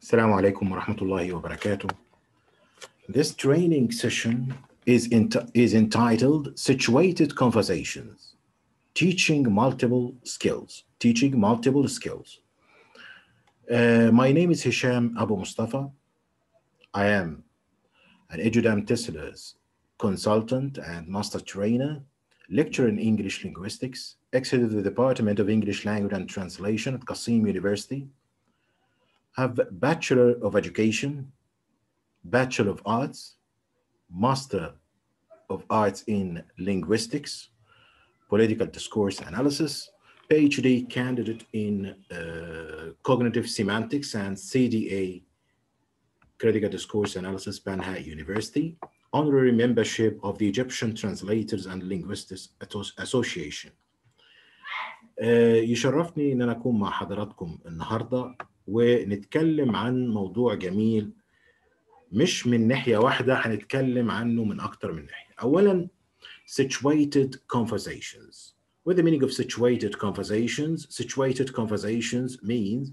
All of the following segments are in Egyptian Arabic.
Assalamu alaikum wa rahmatullahi wa barakatuh. This training session is, ent- is entitled Situated Conversations Teaching Multiple Skills. Teaching Multiple Skills. Uh, my name is Hisham Abu Mustafa. I am an Edudam Teslas consultant and master trainer, lecturer in English linguistics, exited the Department of English Language and Translation at Qasim University, have Bachelor of Education, Bachelor of Arts, Master of Arts in Linguistics, Political Discourse Analysis, PhD candidate in uh, Cognitive Semantics and CDA Critical Discourse Analysis, Banha University, honorary membership of the Egyptian Translators and Linguists Association. Uh, يشرفني ان انا اكون مع حضراتكم النهارده ونتكلم عن موضوع جميل مش من ناحيه واحده هنتكلم عنه من اكتر من ناحيه. اولا situated conversations. What the meaning of situated conversations? Situated conversations means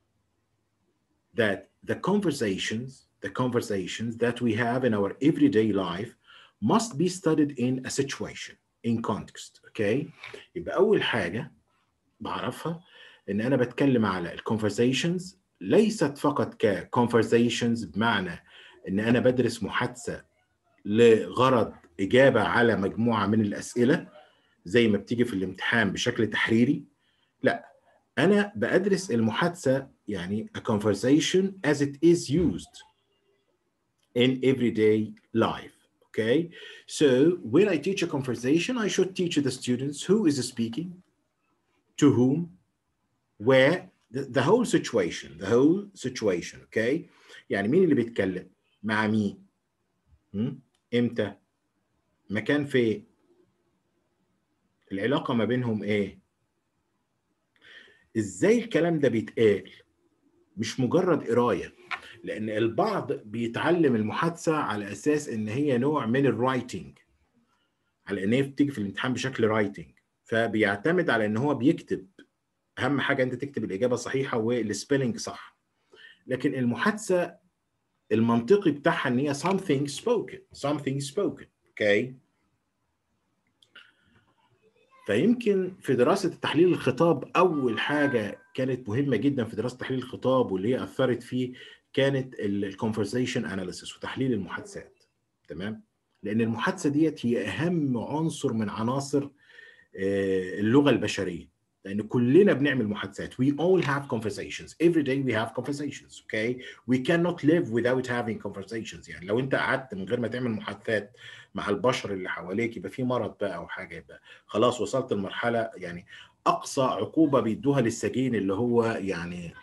that the conversations, the conversations that we have in our everyday life must be studied in a situation, in context, okay? يبقى أول حاجة بعرفها إن أنا بتكلم على الconversations ليست فقط كconversations بمعنى إن أنا بدرس محادثة لغرض إجابة على مجموعة من الأسئلة زي ما بتيجي في الامتحان بشكل تحريري لا أنا بدرس المحادثة يعني a conversation as it is used in everyday life okay so when I teach a conversation I should teach the students who is speaking to whom where the, the whole situation the whole situation okay يعني مين اللي بيتكلم مع مين م? امتى مكان فين العلاقة ما بينهم ايه ازاي الكلام ده بيتقال مش مجرد قراية لان البعض بيتعلم المحادثة على اساس ان هي نوع من الرايتنج على ان هي بتيجي في الامتحان بشكل رايتنج فبيعتمد على ان هو بيكتب اهم حاجة انت تكتب الاجابة صحيحة والسبيلنج صح لكن المحادثة المنطقي بتاعها ان هي something spoken something spoken اوكي okay. فيمكن في دراسة تحليل الخطاب أول حاجة كانت مهمة جدا في دراسة تحليل الخطاب واللي هي أثرت فيه كانت الكونفرسيشن اناليسيس وتحليل المحادثات تمام لأن المحادثة ديت هي أهم عنصر من عناصر اللغة البشرية لأن كلنا بنعمل محادثات we all have conversations every day we have conversations okay we cannot live without having conversations يعني لو أنت قعدت من غير ما تعمل محادثات مع البشر اللي حواليك يبقى في مرض بقى او حاجه يبقى خلاص وصلت لمرحله يعني اقصى عقوبه بيدوها للسجين اللي هو يعني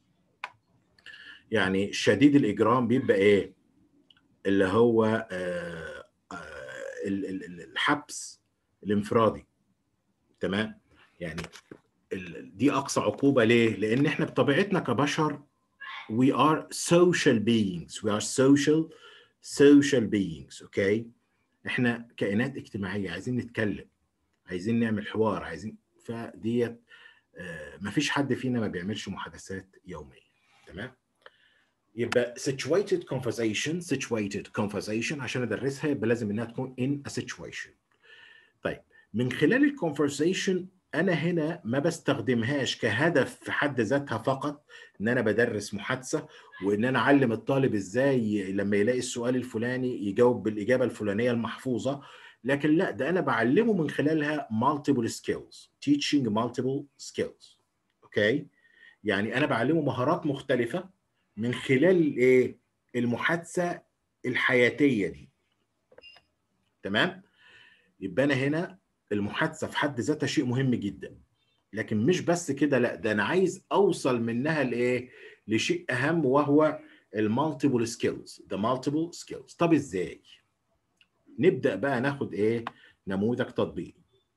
يعني شديد الاجرام بيبقى ايه اللي هو آه آه الحبس الانفرادي تمام يعني دي اقصى عقوبه ليه لان احنا بطبيعتنا كبشر we are social beings we are social social beings okay احنا كائنات اجتماعيه عايزين نتكلم عايزين نعمل حوار عايزين فديت آه مفيش حد فينا ما بيعملش محادثات يوميه تمام يبقى situated conversation situated conversation عشان ادرسها يبقى لازم انها تكون in a situation طيب من خلال الكونفرسيشن انا هنا ما بستخدمهاش كهدف في حد ذاتها فقط ان انا بدرس محادثه وان انا اعلم الطالب ازاي لما يلاقي السؤال الفلاني يجاوب بالاجابه الفلانيه المحفوظه لكن لا ده انا بعلمه من خلالها multiple skills teaching multiple skills اوكي okay? يعني انا بعلمه مهارات مختلفه من خلال ايه المحادثه الحياتيه دي تمام يبقى انا هنا المحادثه في حد ذاتها شيء مهم جدا لكن مش بس كده لا ده انا عايز اوصل منها لايه لشيء اهم وهو المالتيبل سكيلز ده مالتيبل سكيلز طب ازاي نبدا بقى ناخد ايه نموذج تطبيقي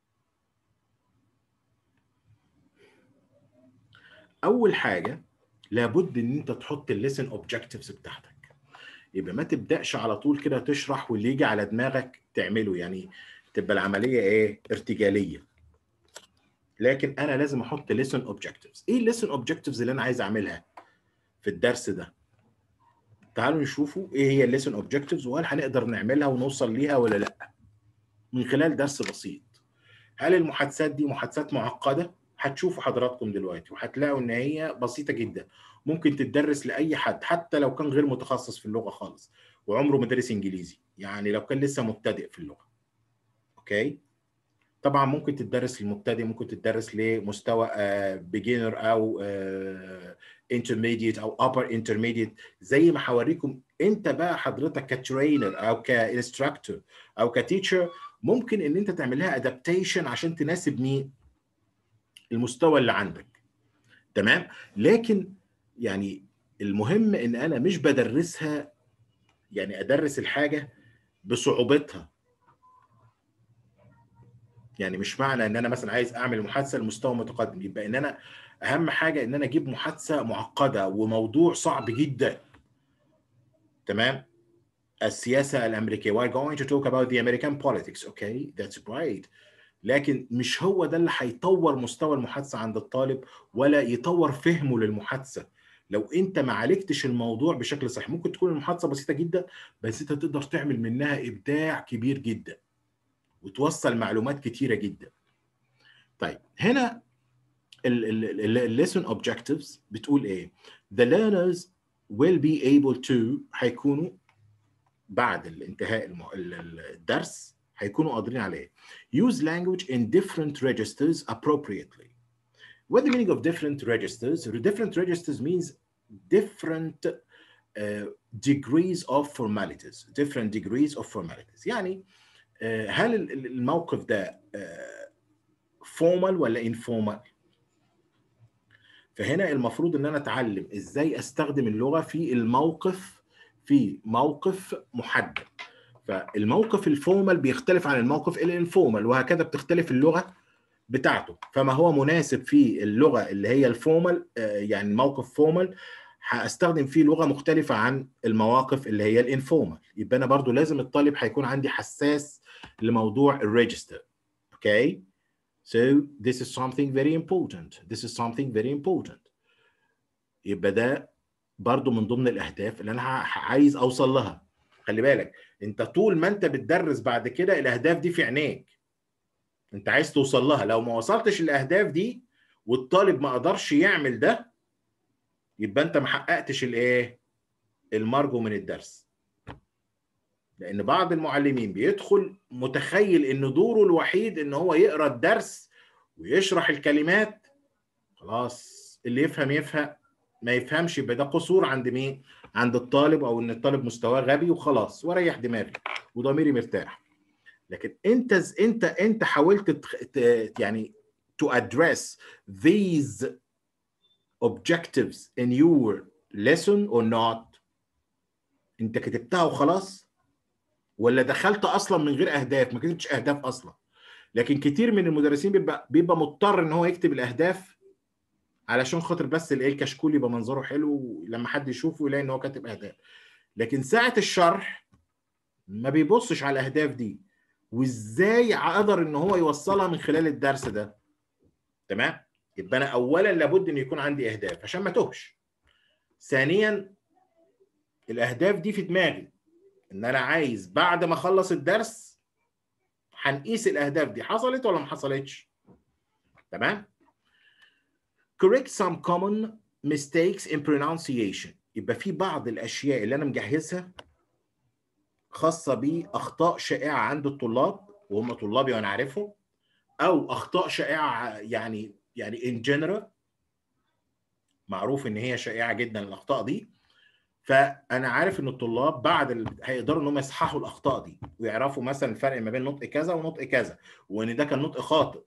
اول حاجه لابد ان انت تحط الليسن اوبجكتيفز بتاعتك يبقى ما تبداش على طول كده تشرح واللي يجي على دماغك تعمله يعني تبقى العمليه ايه ارتجاليه لكن انا لازم احط lesson objectives ايه lesson objectives اللي انا عايز اعملها في الدرس ده تعالوا نشوفوا ايه هي الليسن اوبجكتيفز وهل هنقدر نعملها ونوصل ليها ولا لا من خلال درس بسيط هل المحادثات دي محادثات معقده هتشوفوا حضراتكم دلوقتي وهتلاقوا ان هي بسيطه جدا ممكن تدرس لاي حد حتى لو كان غير متخصص في اللغه خالص وعمره ما درس انجليزي يعني لو كان لسه مبتدئ في اللغه اوكي طبعا ممكن تدرس للمبتدئ ممكن تدرس لمستوى بيجنر او انترميديت او ابر انترميديت زي ما هوريكم انت بقى حضرتك كترينر او كانستراكتور او كتيتشر ممكن ان انت تعمل لها ادابتيشن عشان تناسب مين المستوى اللي عندك تمام لكن يعني المهم ان انا مش بدرسها يعني ادرس الحاجه بصعوبتها يعني مش معنى ان انا مثلا عايز اعمل محادثه لمستوى متقدم يبقى ان انا اهم حاجه ان انا اجيب محادثه معقده وموضوع صعب جدا تمام السياسه الامريكيه we're going to talk about the American politics okay that's great لكن مش هو ده اللي هيطور مستوى المحادثه عند الطالب ولا يطور فهمه للمحادثه لو انت ما عالجتش الموضوع بشكل صحيح ممكن تكون المحادثه بسيطه جدا بس انت تقدر تعمل منها ابداع كبير جدا وتوصل معلومات كتيره جدا طيب هنا الليسون objectives بتقول ايه the learners will be able to هيكونوا بعد الانتهاء الدرس هيكونوا قادرين عليه use language in different registers appropriately what the meaning of different registers different registers means different uh, degrees of formalities different degrees of formalities يعني uh, هل الموقف ده uh, formal ولا informal فهنا المفروض ان انا اتعلم ازاي استخدم اللغه في الموقف في موقف محدد فالموقف الفورمال بيختلف عن الموقف الانفورمال وهكذا بتختلف اللغه بتاعته فما هو مناسب في اللغه اللي هي الفورمال يعني موقف فورمال هستخدم فيه لغه مختلفه عن المواقف اللي هي الانفورمال يبقى انا برضو لازم الطالب هيكون عندي حساس لموضوع الريجستر اوكي So this is something very important. This is something very important. يبقى ده برضو من ضمن الأهداف اللي أنا عايز أوصل لها. خلي بالك أنت طول ما أنت بتدرس بعد كده الأهداف دي في عينيك. أنت عايز توصل لها، لو ما وصلتش الأهداف دي والطالب ما قدرش يعمل ده يبقى أنت ما حققتش الإيه؟ المرجو من الدرس. لان بعض المعلمين بيدخل متخيل ان دوره الوحيد ان هو يقرا الدرس ويشرح الكلمات خلاص اللي يفهم يفهم ما يفهمش يبقى ده قصور عند مين عند الطالب او ان الطالب مستواه غبي وخلاص واريح دماغي وضميري مرتاح لكن انت انت انت حاولت تخ... يعني to address these objectives in your lesson or not انت كتبتها وخلاص ولا دخلت اصلا من غير اهداف ما كتبتش اهداف اصلا لكن كتير من المدرسين بيبقى بيبقى مضطر ان هو يكتب الاهداف علشان خاطر بس الايه الكشكول يبقى منظره حلو لما حد يشوفه يلاقي ان هو كاتب اهداف لكن ساعه الشرح ما بيبصش على الاهداف دي وازاي قدر ان هو يوصلها من خلال الدرس ده تمام يبقى انا اولا لابد ان يكون عندي اهداف عشان ما توهش ثانيا الاهداف دي في دماغي ان انا عايز بعد ما اخلص الدرس هنقيس الاهداف دي حصلت ولا ما حصلتش تمام correct some common mistakes in pronunciation يبقى في بعض الاشياء اللي انا مجهزها خاصه باخطاء شائعه عند الطلاب وهم طلابي وانا عارفهم او اخطاء شائعه يعني يعني in general معروف ان هي شائعه جدا الاخطاء دي فانا عارف ان الطلاب بعد ال... هيقدروا ان هم يصححوا الاخطاء دي ويعرفوا مثلا الفرق ما بين نطق كذا ونطق كذا وان ده كان نطق خاطئ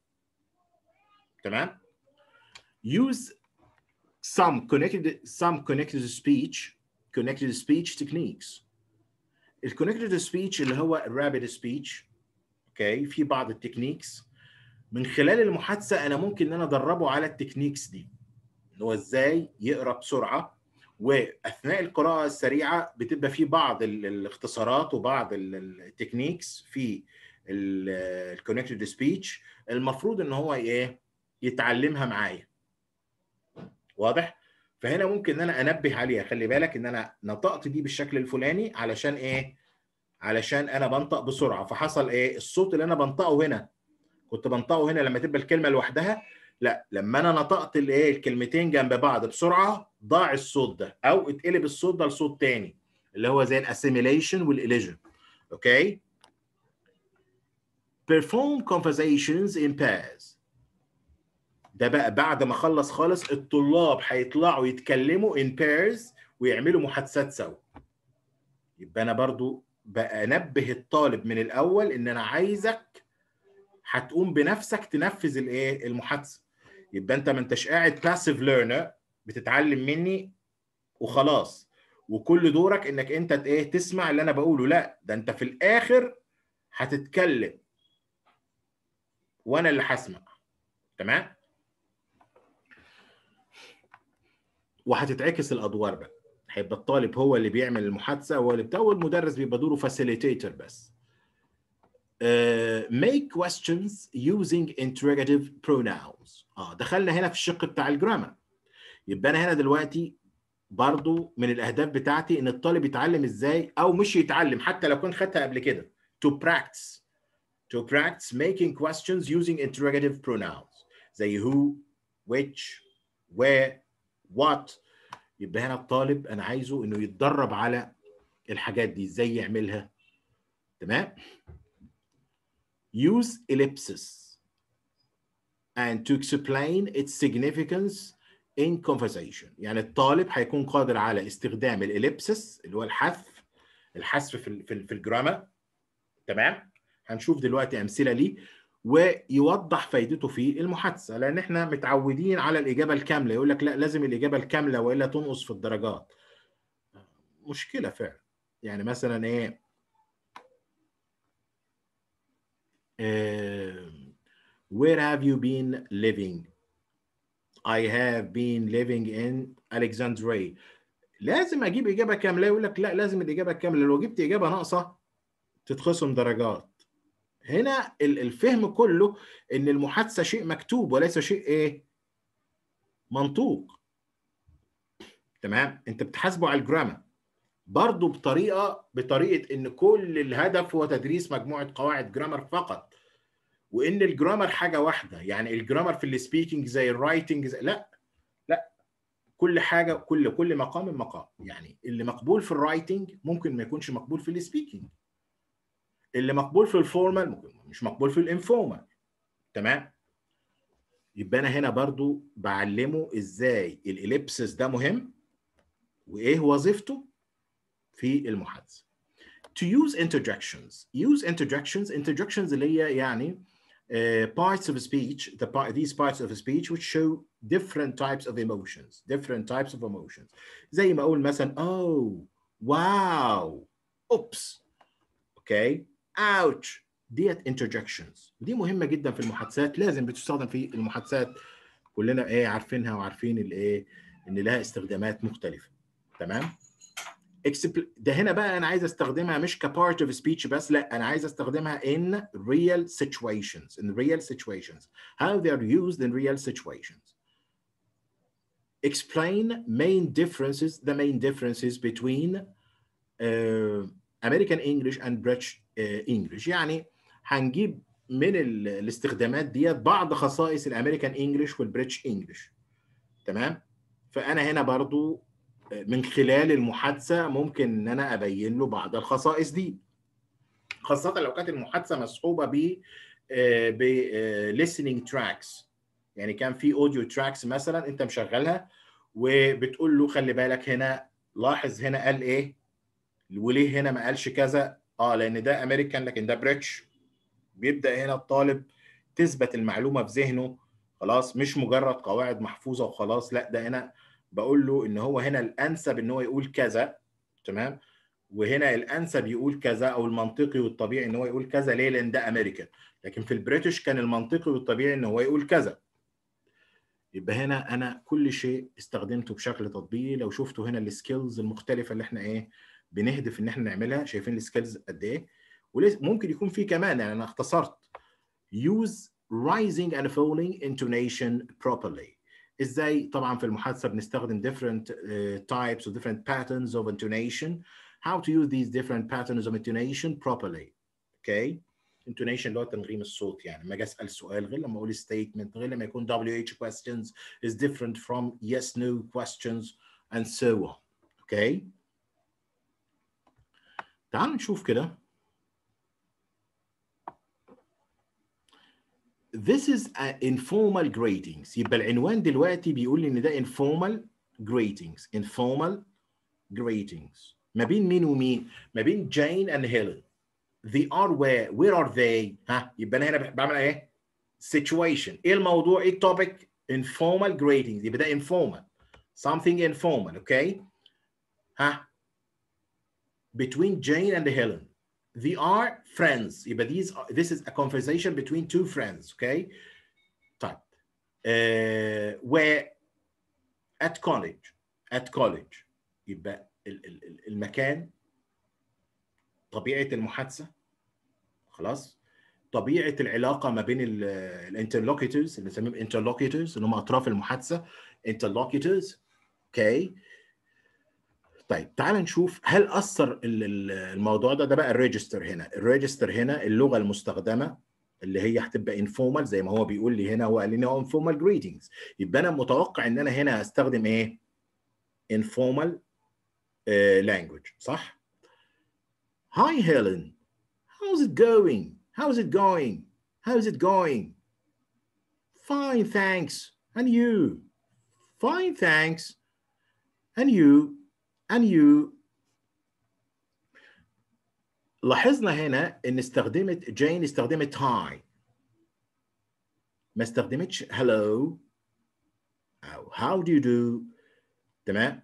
تمام use some connected some connected speech connected speech techniques الكونكتد سبيتش اللي هو الرابid سبيتش اوكي في بعض التكنيكس من خلال المحادثه انا ممكن ان انا ادربه على التكنيكس دي ان هو ازاي يقرا بسرعه واثناء القراءه السريعه بتبقى في بعض الاختصارات وبعض التكنيكس في الكونكتد سبيتش المفروض ان هو ايه يتعلمها معايا واضح فهنا ممكن ان انا انبه عليها خلي بالك ان انا نطقت دي بالشكل الفلاني علشان ايه علشان انا بنطق بسرعه فحصل ايه الصوت اللي انا بنطقه هنا كنت بنطقه هنا لما تبقى الكلمه لوحدها لا لما انا نطقت الايه الكلمتين جنب بعض بسرعه ضاع الصوت ده او اتقلب الصوت ده لصوت تاني اللي هو زي الاسيميليشن والاليجن اوكي perform conversations in pairs ده بقى بعد ما اخلص خالص الطلاب هيطلعوا يتكلموا in pairs ويعملوا محادثات سوا يبقى انا برضو بنبه الطالب من الاول ان انا عايزك هتقوم بنفسك تنفذ الايه المحادثه يبقى انت ما انتش قاعد باسيف ليرنر بتتعلم مني وخلاص وكل دورك انك انت ايه تسمع اللي انا بقوله لا ده انت في الاخر هتتكلم وانا اللي هسمع تمام وهتتعكس الادوار بقى هيبقى الطالب هو اللي بيعمل المحادثه هو اللي بتاع والمدرس بيبقى دوره فاسيليتيتور بس uh, make questions using interrogative pronouns اه دخلنا هنا في الشق بتاع الجرامر يبقى انا هنا دلوقتي برضو من الاهداف بتاعتي ان الطالب يتعلم ازاي او مش يتعلم حتى لو كان خدها قبل كده to practice to practice making questions using interrogative pronouns زي who which where what يبقى هنا الطالب انا عايزه انه يتدرب على الحاجات دي ازاي يعملها تمام use ellipsis and to explain its significance in conversation يعني الطالب هيكون قادر على استخدام الاليبسس اللي هو الحذف الحذف في في, في الجرامر تمام هنشوف دلوقتي امثله ليه ويوضح فايدته في المحادثه لان احنا متعودين على الاجابه الكامله يقول لك لا لازم الاجابه الكامله والا تنقص في الدرجات مشكله فعلا يعني مثلا ايه where have you been living I have been living in Alexandria لازم اجيب اجابه كامله يقول لك لا لازم الاجابه الكامله لو جبت اجابه ناقصه تتخصم درجات هنا الفهم كله ان المحادثه شيء مكتوب وليس شيء ايه منطوق تمام انت بتحاسبه على الجرامر برضه بطريقه بطريقه ان كل الهدف هو تدريس مجموعه قواعد جرامر فقط وان الجرامر حاجه واحده يعني الجرامر في السبيكنج زي الرايتنج زي لا لا كل حاجه كل كل مقام مقام يعني اللي مقبول في الرايتنج ممكن ما يكونش مقبول في السبيكنج اللي مقبول في الفورمال ممكن مش مقبول في الانفورمال تمام يبقى انا هنا برضو بعلمه ازاي الاليبسس ده مهم وايه وظيفته في المحادثه to use interjections use interjections interjections اللي هي يعني uh, parts of speech the part, these parts of speech which show different types of emotions different types of emotions زي ما اقول مثلا oh wow oops okay ouch ديت interjections ودي مهمه جدا في المحادثات لازم بتستخدم في المحادثات كلنا ايه عارفينها وعارفين الايه ان لها استخدامات مختلفه تمام ده هنا بقى انا عايز استخدمها مش كبارت اوف سبيتش بس لا انا عايز استخدمها in real situations in real situations how they are used in real situations explain main differences the main differences between uh, American English and British uh, English يعني هنجيب من الاستخدامات ديت بعض خصائص الامريكان انجلش والبريتش انجلش تمام فانا هنا برضو من خلال المحادثه ممكن ان انا ابين له بعض الخصائص دي خاصه لو كانت المحادثه مصحوبه ب ب listening tracks يعني كان في اوديو تراكس مثلا انت مشغلها وبتقول له خلي بالك هنا لاحظ هنا قال ايه وليه هنا ما قالش كذا اه لان ده امريكان لكن ده بريتش بيبدا هنا الطالب تثبت المعلومه في ذهنه خلاص مش مجرد قواعد محفوظه وخلاص لا ده هنا بقول له ان هو هنا الانسب ان هو يقول كذا تمام وهنا الانسب يقول كذا او المنطقي والطبيعي ان هو يقول كذا ليه لان ده امريكان لكن في البريتش كان المنطقي والطبيعي ان هو يقول كذا يبقى هنا انا كل شيء استخدمته بشكل تطبيقي لو شفتوا هنا السكيلز المختلفه اللي احنا ايه بنهدف ان احنا نعملها شايفين السكيلز قد ايه وممكن يكون في كمان يعني انا اختصرت use rising and falling intonation properly ازاي طبعا في المحادثه بنستخدم different uh, types or different patterns of intonation how to use these different patterns of intonation properly okay intonation اللي هو تنغيم الصوت يعني ما اجي اسال سؤال غير لما اقول statement غير لما يكون WH questions is different from yes no questions and so on okay تعالوا نشوف كده This is a informal greetings يبقى العنوان دلوقتي بيقول لي ان ده informal greetings informal greetings ما بين مين ومين ما بين جين and هيلين they are where where are they ها يبقى انا هنا بعمل ايه situation ايه الموضوع ايه التوبيك informal greetings يبقى ده informal something informal okay ها between Jane and Helen they are friends يبقى these are, this is a conversation between two friends okay طيب uh, where at college at college يبقى ال- ال- ال- المكان طبيعه المحادثه خلاص طبيعه العلاقه ما بين الانترلوكيتورز اللي بنسميهم انترلوكيتورز اللي هم اطراف المحادثه انترلوكيتورز اوكي طيب تعال نشوف هل اثر ال- ال- الموضوع ده ده بقى الريجستر هنا الريجستر هنا اللغه المستخدمه اللي هي هتبقى انفورمال زي ما هو بيقول لي هنا هو قال لي هو انفورمال جريتنجز يبقى انا متوقع ان انا هنا هستخدم ايه انفورمال لانجوج صح Hi Helen how's it going how's it going how's it going fine thanks and you fine thanks and you and you لاحظنا هنا ان استخدمت جين استخدمت هاي ما استخدمتش hello او how do you do تمام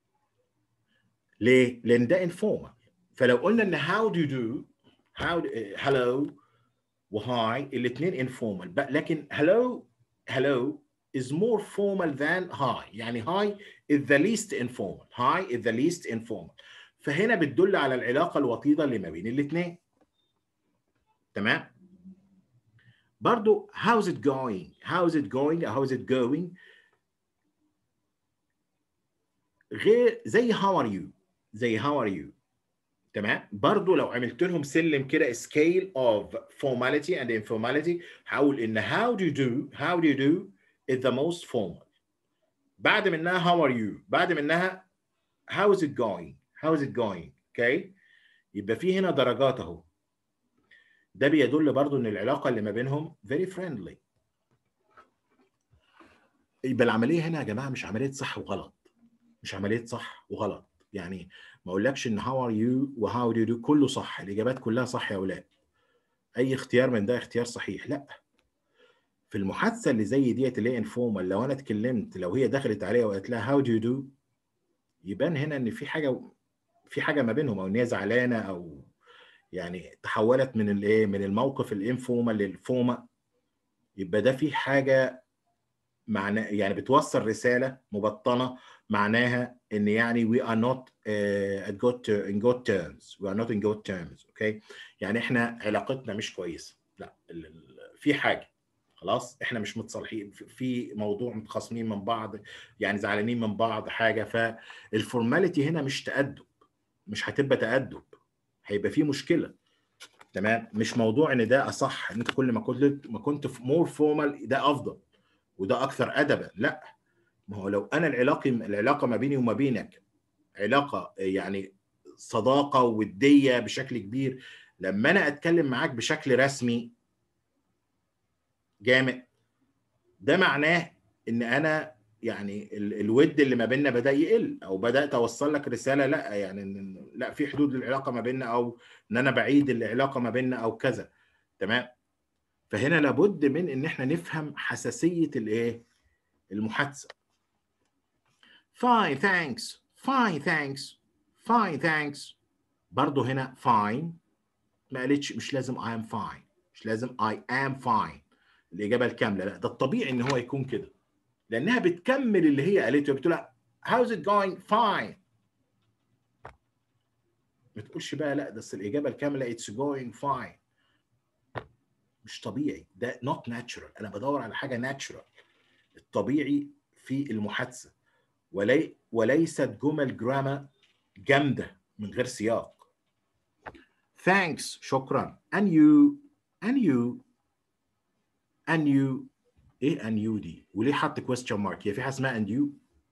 ليه؟ لان ده informal فلو قلنا ان how do you do how do, hello وهاي الاثنين informal but لكن hello hello is more formal than hi يعني hi is the least informal hi is the least informal فهنا بتدل على العلاقه الوطيده اللي ما بين الاثنين تمام برضو how's it going how's it going how's it going غير زي how are you زي how are you تمام برضو لو عملت لهم سلم كده scale of formality and informality هقول ان how do you do how do you do is the most formal بعد منها how are you بعد منها how is it going how is it going okay يبقى في هنا درجات اهو ده بيدل برضو ان العلاقه اللي ما بينهم very friendly يبقى العمليه هنا يا جماعه مش عمليه صح وغلط مش عمليه صح وغلط يعني ما اقولكش ان how are you و how do you do كله صح الاجابات كلها صح يا اولاد اي اختيار من ده اختيار صحيح لا في المحادثه اللي زي ديت اللي هي انفورمال لو انا اتكلمت لو هي دخلت عليها وقالت لها هاو دو يو دو يبان هنا ان في حاجه في حاجه ما بينهم او ان هي زعلانه او يعني تحولت من الايه من الموقف الانفورمال للفوما يبقى ده في حاجه معنى يعني بتوصل رساله مبطنه معناها ان يعني we are not uh, at good in good terms we are not in good terms اوكي okay? يعني احنا علاقتنا مش كويسه لا ال- ال- في حاجه خلاص احنا مش متصالحين في- في موضوع متخاصمين من بعض يعني زعلانين من بعض حاجه فالفورماليتي هنا مش تأدب مش هتبقى تأدب هيبقى في مشكله تمام مش موضوع ان ده اصح ان انت كل ما كنت ما كنت مور فورمال ده افضل وده اكثر ادبا لا ما هو لو انا العلاقه العلاقه ما بيني وما بينك علاقه يعني صداقه وديه بشكل كبير لما انا اتكلم معاك بشكل رسمي جامد ده معناه ان انا يعني ال- الود اللي ما بيننا بدا يقل او بدات اوصل لك رساله لا يعني إن لا في حدود للعلاقه ما بيننا او ان انا بعيد العلاقه ما بيننا او كذا تمام فهنا لابد من ان احنا نفهم حساسيه الايه المحادثه fine thanks fine thanks fine thanks برضه هنا fine ما قالتش مش لازم I am fine مش لازم I am fine الإجابة الكاملة لا ده الطبيعي إن هو يكون كده لأنها بتكمل اللي هي قالته بتقول لها how's it going fine ما تقولش بقى لا ده أصل الإجابة الكاملة it's going fine مش طبيعي ده not natural أنا بدور على حاجة natural الطبيعي في المحادثه ولي وليست جمل جراما جامده من غير سياق thanks شكرا and you and you and you ايه and you دي وليه حط question mark هي في حاجه اسمها and you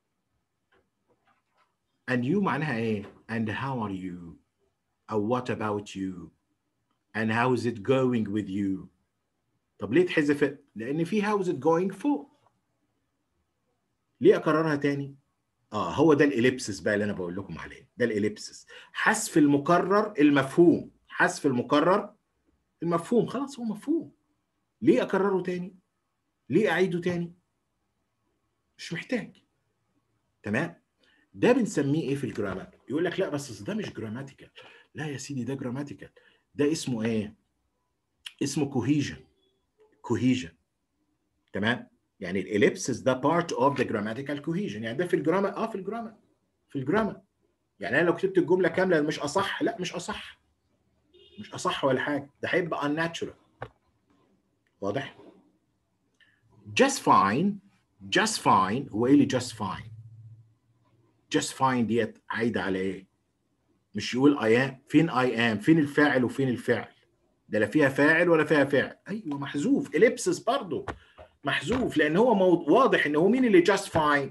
and you معناها ايه and how are you او what about you and how is it going with you طب ليه اتحذفت لان في how is it going فوق ليه اكررها تاني اه هو ده الاليبسس بقى اللي انا بقول لكم عليه ده الاليبسس حذف المكرر المفهوم حذف المكرر المفهوم خلاص هو مفهوم ليه اكرره تاني ليه اعيده تاني مش محتاج تمام ده بنسميه ايه في الجرامر يقول لك لا بس ده مش جراماتيكال لا يا سيدي ده جراماتيكال ده اسمه ايه اسمه كوهيجن كوهيجن تمام يعني الاليبسس ده بارت اوف ذا جراماتيكال كوهيجن يعني ده في الجرامر اه في الجرامر في الجرامر يعني انا لو كتبت الجمله كامله مش اصح لا مش اصح مش اصح ولا حاجه ده هيبقى unnatural واضح just fine just fine هو ايه اللي just fine just fine ديت عايده على ايه مش يقول I am فين I am فين الفاعل وفين الفعل ده لا فيها فاعل ولا فيها فعل ايوه محذوف اليبسس برضه محذوف لان هو مو... واضح ان هو مين اللي just fine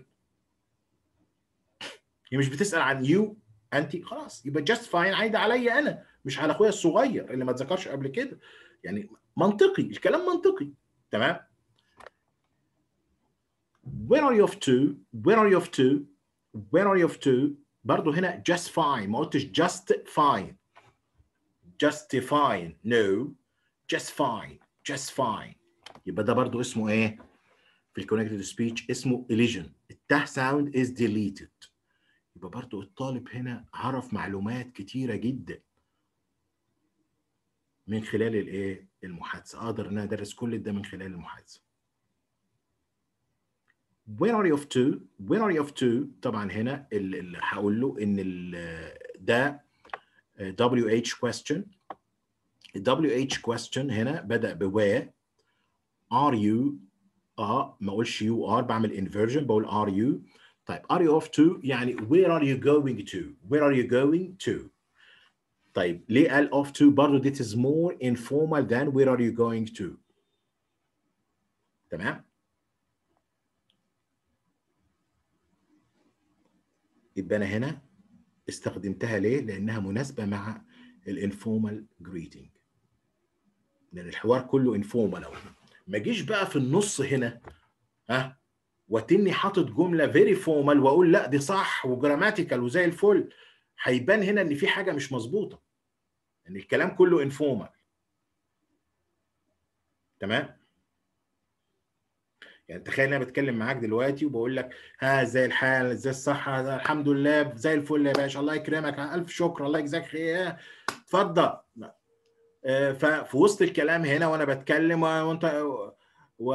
هي مش بتسال عن يو انت خلاص يبقى just fine عايده عليا انا مش على اخويا الصغير اللي ما اتذكرش قبل كده يعني منطقي الكلام منطقي تمام where are you off to where are you off to where are you off to برضه هنا just fine ما قلتش just fine just fine no just fine just fine يبقى ده برضه اسمه ايه في الكونكتد سبيتش اسمه elision الته ساوند is deleted يبقى برضه الطالب هنا عرف معلومات كتيره جدا من خلال الايه المحادثه اقدر ان انا ادرس كل ده من خلال المحادثه where are you off to where are you off to طبعا هنا اللي هقول له ان ال ده WH question WH question هنا بدأ ب where are you اه ما اقولش you are بعمل inversion بقول are you طيب are you off to يعني where are you going to where are you going to طيب ليه قال off to برضه this is more informal than where are you going to تمام يبقى انا هنا استخدمتها ليه لانها مناسبه مع الانفورمال جريتنج لان الحوار كله انفورمال اهو ما اجيش بقى في النص هنا ها وتني حاطط جمله فيري فورمال واقول لا دي صح وجراماتيكال وزي الفل هيبان هنا ان في حاجه مش مظبوطه ان الكلام كله انفورمال تمام يعني تخيل انا بتكلم معاك دلوقتي وبقول لك ها زي الحال زي الصحه الحمد لله زي الفل يا باشا الله يكرمك الف شكر الله يجزاك خير اتفضل ففي وسط الكلام هنا وانا بتكلم وانت و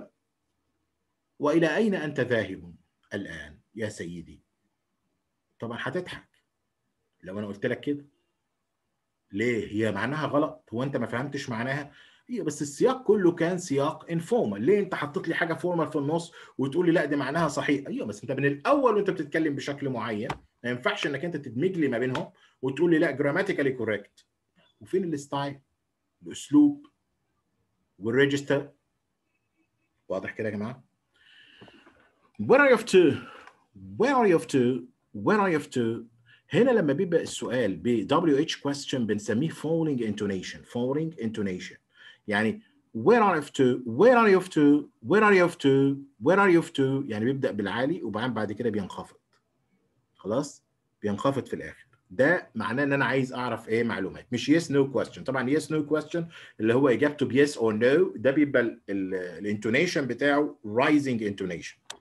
والى اين انت ذاهب الان يا سيدي طبعا هتضحك لو انا قلت لك كده ليه هي معناها غلط هو انت ما فهمتش معناها هي بس السياق كله كان سياق انفورمال ليه انت حطيت لي حاجه فورمال في النص وتقول لي لا دي معناها صحيح ايوه بس انت من الاول وانت بتتكلم بشكل معين ما ينفعش انك انت تدمج لي ما بينهم وتقول لي لا جراماتيكالي كوريكت وفين الستايل الاسلوب والريجستر واضح كده يا جماعه where are you off to where are you off to where are you off to هنا لما بيبقى السؤال ب WH question بنسميه following intonation following intonation يعني where are you off to where are you off to where are you off to where are you off to يعني بيبدأ بالعالي وبعدين بعد كده بينخفض خلاص بينخفض في الآخر ده معناه ان انا عايز اعرف ايه معلومات مش yes no question طبعا yes no question اللي هو اجابته ب yes or no ده بيبقى الانتونيشن بتاعه rising intonation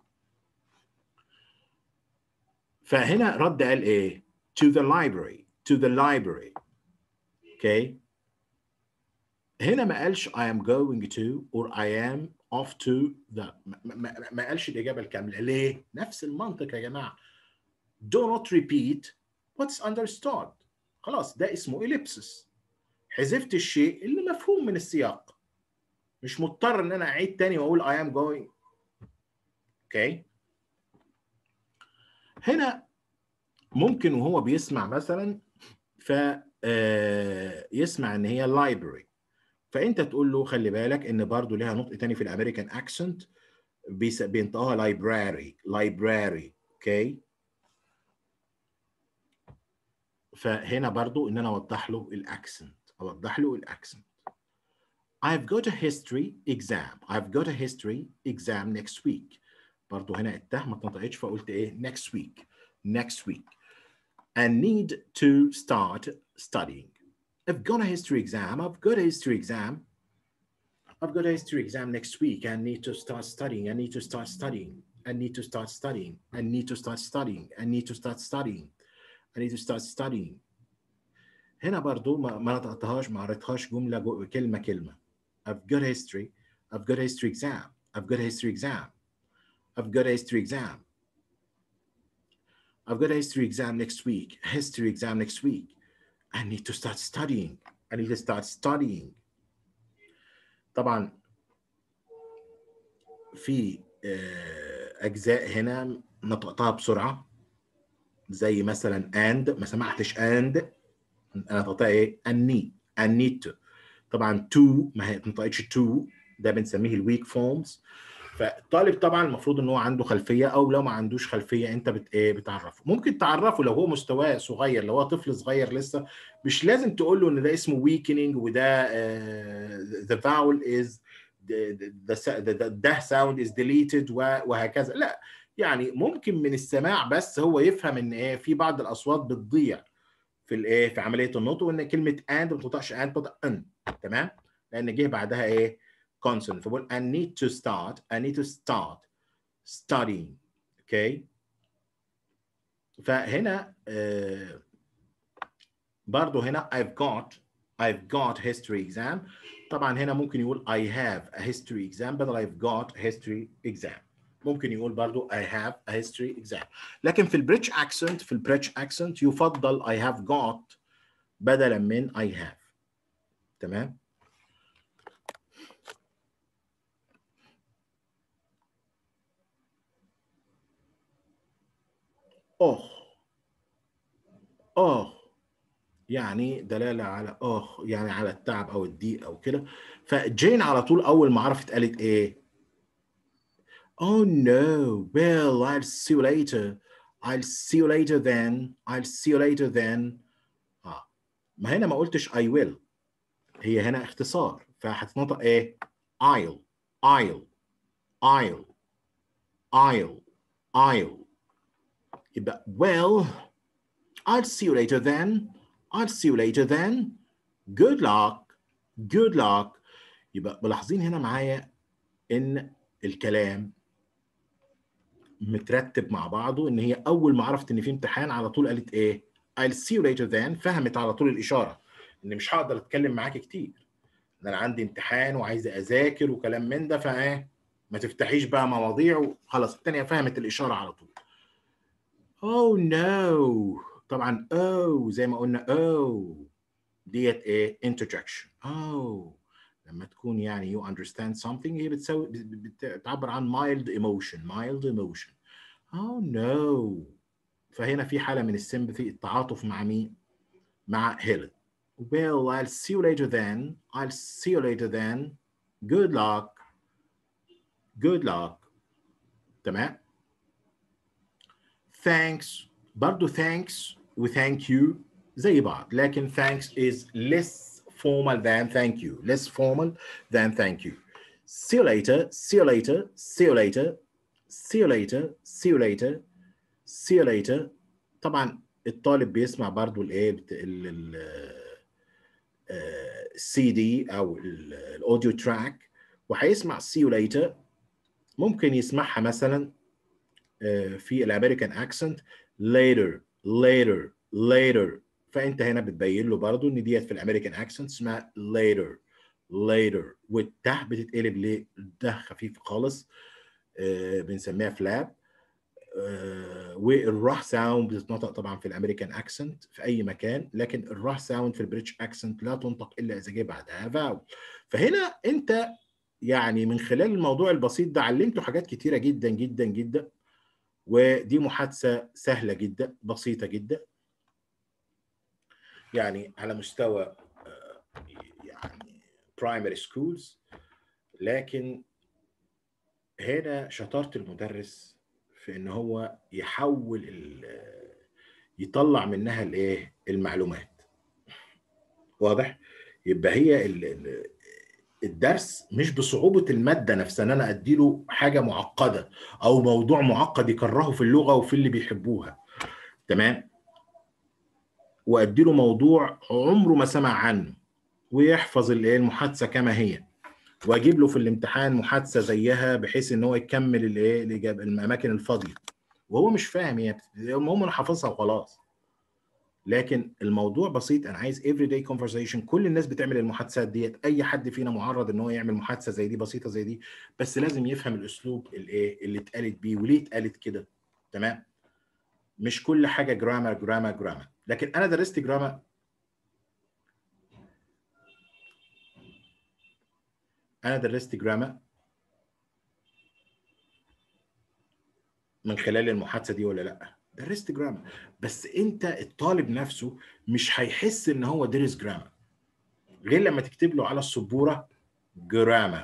فهنا رد قال ايه to the library to the library okay هنا ما قالش I am going to or I am off to the ما, ما, ما قالش الإجابة الكاملة ليه؟ نفس المنطق يا جماعة do not repeat what's understood خلاص ده اسمه ellipsis حذفت الشيء اللي مفهوم من السياق مش مضطر ان انا اعيد تاني واقول I am going okay هنا ممكن وهو بيسمع مثلا ف يسمع ان هي library فانت تقول له خلي بالك ان برضو ليها نطق تاني في الامريكان اكسنت بينطقها library library اوكي فهنا برضو ان انا اوضح له الاكسنت اوضح له الاكسنت I've got a history exam I've got a history exam next week برضو هنا التاه ما اتنطقتش فقلت ايه next week next week and need to start studying I've got a history exam I've got a history exam I've got a history exam next week and need to start studying I need to start studying I need to start studying I need to start studying I need to start studying I need to start studying هنا برضو ما ما نطقتهاش ما قريتهاش جمله جو كلمه كلمه I've got a history I've got a history exam I've got a history exam I've got a history exam I've got a history exam next week history exam next week I need to start studying I need to start studying طبعا في اجزاء هنا نطقتها بسرعه زي مثلا and ما سمعتش and انا نطقتها ايه need I need to طبعا to ما هي ما نطقتش to ده بنسميه الويك فورمز فالطالب طبعا المفروض ان هو عنده خلفيه او لو ما عندوش خلفيه انت بت ايه بتعرفه ممكن تعرفه لو هو مستواه صغير لو هو طفل صغير لسه مش لازم تقول له ان ده اسمه weakening وده uh, the vowel is the, the, the, the, the sound is deleted وهكذا لا يعني ممكن من السماع بس هو يفهم ان ايه في بعض الاصوات بتضيع في الايه في عمليه النطق وان كلمه and ما بتنطقش and بتنطق ان تمام لان جه بعدها ايه consonant فبقول I need to start I need to start studying okay فهنا آه برضو هنا I've got I've got history exam طبعا هنا ممكن يقول I have a history exam بدل I've got history exam ممكن يقول برضو I have a history exam لكن في البريتش accent في البريتش accent يفضل I have got بدلا من I have تمام أوه أوه يعني دلالة على أوه يعني على التعب أو الضيق أو كده فجين على طول أول ما عرفت قالت إيه Oh no well I'll see you later I'll see you later then I'll see you later then آه ما هنا ما قلتش I will هي هنا اختصار فهتنطق إيه I'll I'll I'll I'll I'll يبقى well I'll see you later then I'll see you later then good luck good luck يبقى ملاحظين هنا معايا ان الكلام مترتب مع بعضه ان هي اول ما عرفت ان في امتحان على طول قالت ايه I'll see you later then فهمت على طول الاشاره ان مش هقدر اتكلم معاك كتير ان انا عندي امتحان وعايزه اذاكر وكلام من ده فايه ما تفتحيش بقى مواضيع وخلاص الثانيه فهمت الاشاره على طول Oh no طبعا oh زي ما قلنا oh ديت ايه interjection oh لما تكون يعني you understand something هي بتسوي بتعبر عن mild emotion mild emotion oh no فهنا في حالة من السيمباثي التعاطف مع مين؟ مع هيلن well I'll see you later then I'll see you later then good luck good luck تمام thanks برضو thanks و thank you زي بعض لكن thanks is less formal than thank you less formal than thank you see you later see you later see you later see you later see you later see you later طبعا الطالب بيسمع برضو الايه السي دي او الاوديو تراك وهيسمع see you later ممكن يسمعها مثلا في الامريكان اكسنت later later later فانت هنا بتبين له برضو ان ديت في الامريكان اكسنت اسمها later later والته بتتقلب لده خفيف خالص آه بنسميها فلاب آه والراح ساوند بتتنطق طبعا في الامريكان اكسنت في اي مكان لكن الراح ساوند في البريتش اكسنت لا تنطق الا اذا جه بعدها فاول فهنا انت يعني من خلال الموضوع البسيط ده علمته حاجات كتيره جدا جدا جدا ودي محادثه سهله جدا بسيطه جدا يعني على مستوى آه، يعني برايمري سكولز لكن هنا شطاره المدرس في ان هو يحول ال- يطلع منها الايه المعلومات واضح يبقى هي ال- ال- الدرس مش بصعوبة المادة نفسها ان انا اديله حاجة معقدة او موضوع معقد يكرهه في اللغة وفي اللي بيحبوها تمام واديله موضوع عمره ما سمع عنه ويحفظ الايه المحادثة كما هي واجيب له في الامتحان محادثة زيها بحيث ان هو يكمل الايه الاجابة الاماكن الفاضية وهو مش فاهم هي المهم انا حافظها وخلاص لكن الموضوع بسيط انا عايز every day conversation كل الناس بتعمل المحادثات ديت اي حد فينا معرض ان هو يعمل محادثه زي دي بسيطه زي دي بس لازم يفهم الاسلوب الايه اللي اتقالت بيه وليه اتقالت كده تمام مش كل حاجه جرامر جرامر جرامر لكن انا درست جرامر انا درست جرامر من خلال المحادثه دي ولا لا درست جرامر بس انت الطالب نفسه مش هيحس ان هو درس جرامر غير لما تكتب له على السبوره جرامر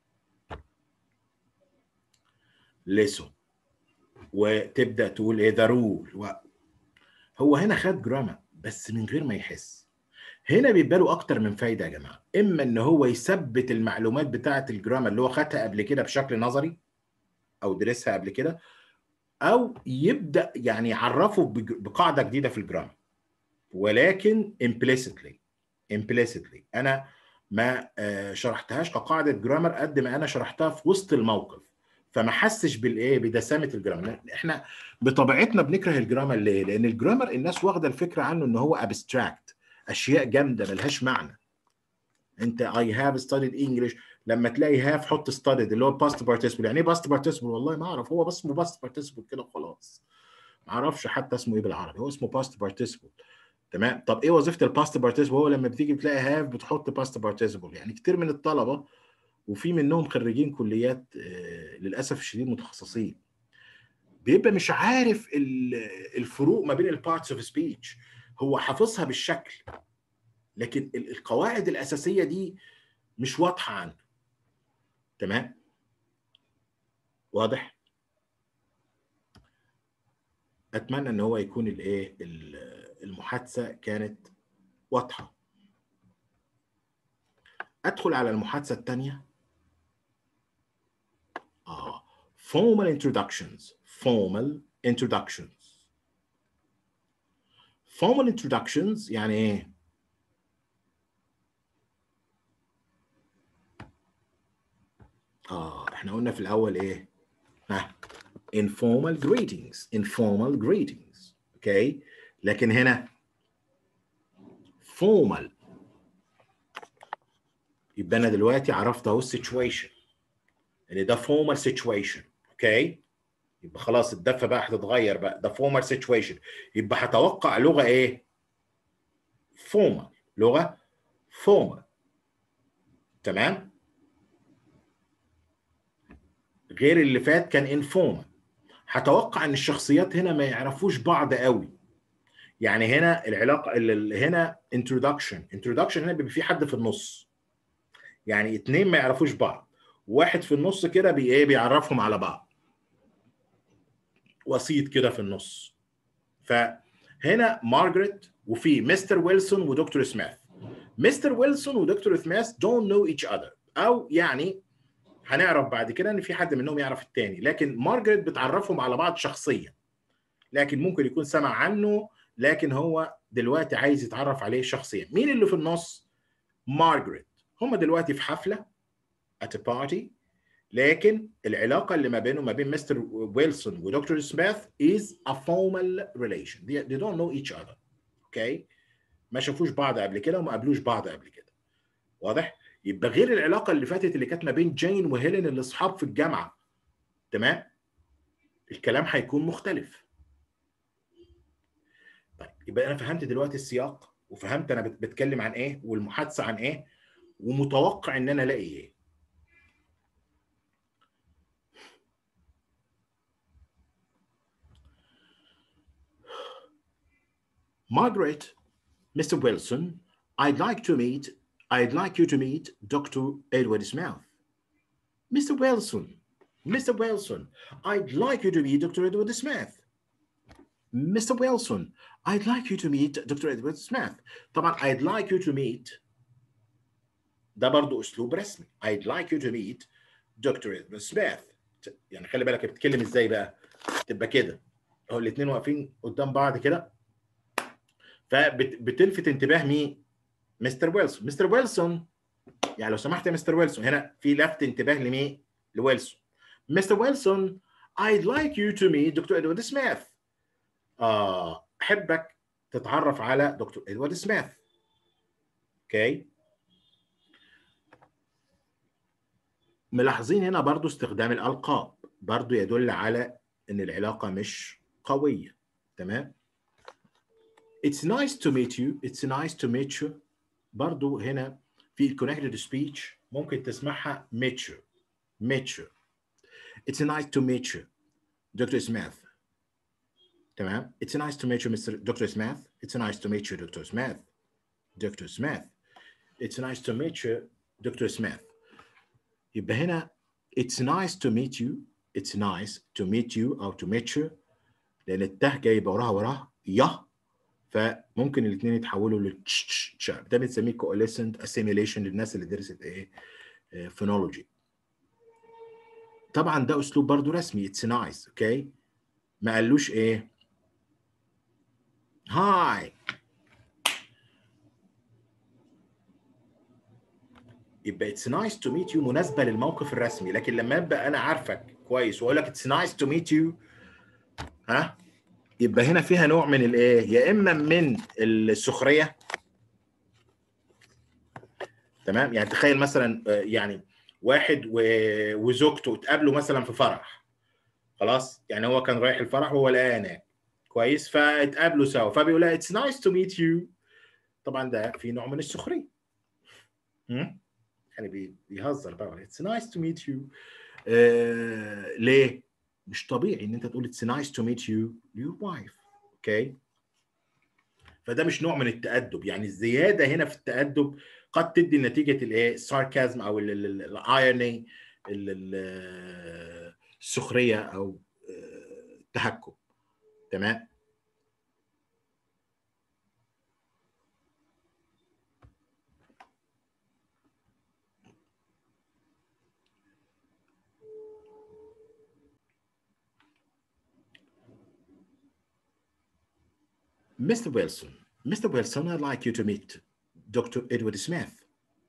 ليسون وتبدا تقول ايه ذا رول هو هنا خد جرامر بس من غير ما يحس هنا بيبقى له اكتر من فايده يا جماعه اما ان هو يثبت المعلومات بتاعه الجرامر اللي هو خدها قبل كده بشكل نظري او درسها قبل كده او يبدا يعني يعرفه بج- بقاعده جديده في الجرامر ولكن implicitly implicitly انا ما آه، شرحتهاش كقاعده جرامر قد ما انا شرحتها في وسط الموقف فما حسش بالايه بدسامه الجرامر احنا بطبيعتنا بنكره الجرامر ليه لان الجرامر الناس واخده الفكره عنه ان هو ابستراكت اشياء جامده ملهاش معنى انت اي هاف ستاديد انجلش لما تلاقي هاف حط ستاديد اللي هو باست بارتيسيبل يعني ايه باست بارتيسيبل والله ما اعرف هو بس اسمه باست بارتيسيبل كده وخلاص ما اعرفش حتى اسمه ايه بالعربي هو اسمه باست بارتيسيبل تمام طب ايه وظيفه الباست بارتيسيبل هو لما بتيجي بتلاقي هاف بتحط باست بارتيسيبل يعني كتير من الطلبه وفي منهم خريجين كليات آه، للاسف الشديد متخصصين بيبقى مش عارف ال- الفروق ما بين البارتس اوف سبيتش هو حافظها بالشكل لكن ال- القواعد الاساسيه دي مش واضحه عنده تمام واضح اتمنى ان هو يكون الايه ال- المحادثه كانت واضحه ادخل على المحادثه الثانيه اه formal introductions formal introductions formal introductions يعني ايه اه احنا قلنا في الاول ايه ها informal greetings informal greetings اوكي لكن هنا formal يبقى انا دلوقتي عرفت اهو السيتويشن ان ده formal situation اوكي يبقى خلاص الدفه بقى هتتغير بقى ده formal situation يبقى هتوقع لغه ايه formal لغه formal تمام غير اللي فات كان انفورمال هتوقع ان الشخصيات هنا ما يعرفوش بعض قوي يعني هنا العلاقه ال- ال- هنا انترودكشن انترودكشن هنا بيبقى في حد في النص يعني اتنين ما يعرفوش بعض واحد في النص كده بي ايه بيعرفهم على بعض وسيط كده في النص فهنا مارجريت وفي مستر ويلسون ودكتور سميث مستر ويلسون ودكتور سميث don't know each other او يعني هنعرف بعد كده ان في حد منهم يعرف التاني لكن مارجريت بتعرفهم على بعض شخصيا لكن ممكن يكون سمع عنه لكن هو دلوقتي عايز يتعرف عليه شخصيا مين اللي في النص مارجريت هم دلوقتي في حفله at a party لكن العلاقه اللي ما بينه ما بين مستر ويلسون ودكتور سميث is a formal relation they, they don't know each other اوكي ما شافوش بعض قبل كده وما قابلوش بعض قبل كده واضح يبقى غير العلاقه اللي فاتت اللي كانت ما بين جين وهيلين اللي اصحاب في الجامعه تمام الكلام هيكون مختلف طيب يبقى انا فهمت دلوقتي السياق وفهمت انا بت- بتكلم عن ايه والمحادثه عن ايه ومتوقع ان انا الاقي ايه Margaret, Mr. Wilson, I'd like to meet, I'd like you to meet Dr. Edward Smith. Mr. Wilson, Mr. Wilson, I'd like you to meet Dr. Edward Smith. Mr. Wilson, I'd like you to meet Dr. Edward Smith. طبعا I'd like you to meet ده برضو اسلوب رسمي. I'd like you to meet Dr. Edward Smith. يعني خلي بالك بتتكلم ازاي بقى؟ تبقى كده. اهو الاثنين واقفين قدام بعض كده. فبتلفت انتباه مين؟ مستر ويلسون. مستر ويلسون يعني لو سمحت يا مستر ويلسون هنا في لفت انتباه لمين؟ لويلسون. مستر ويلسون I'd like you to meet Dr. Edward Smith. آه احبك تتعرف على دكتور ادوارد سميث اوكي ملاحظين هنا برضو استخدام الالقاب برضو يدل على ان العلاقه مش قويه تمام It's nice to meet you It's nice to meet you برضو هنا في connected speech ممكن تسمعها meet you meet you It's nice to meet you دكتور سميث تمام It's nice to meet you Mr. Dr. Smith It's nice to meet you Dr. Smith Dr. Smith It's nice to meet you Dr. Smith يبقى هنا It's nice to meet you It's nice to meet you أو to meet you لأن الته جايبة وراها وراها يه فممكن الاثنين يتحولوا للتش تش ده بنسميه coalescent assimilation للناس اللي درست ايه فونولوجي طبعا ده اسلوب برضو رسمي اتس نايس اوكي ما قالوش ايه هاي يبقى اتس نايس تو ميت يو مناسبه للموقف الرسمي لكن لما ابقى انا عارفك كويس واقول لك اتس نايس تو ميت يو ها يبقى هنا فيها نوع من الايه يا اما من السخريه تمام يعني تخيل مثلا يعني واحد وزوجته اتقابلوا مثلا في فرح خلاص يعني هو كان رايح الفرح وهو لقاها هناك كويس فاتقابلوا سوا فبيقول لها اتس نايس تو ميت يو طبعا ده في نوع من السخريه يعني بيهزر بقى اتس نايس تو ميت يو ليه؟ مش طبيعي ان انت تقول اتس نايس تو ميت يو يور وايف اوكي فده مش نوع من التأدب يعني الزياده هنا في التأدب قد تدي نتيجه الايه الساركازم او الايرني السخريه او التهكم تمام Mr. Wilson, Mr. Wilson, I'd like you to meet Dr. Edward Smith.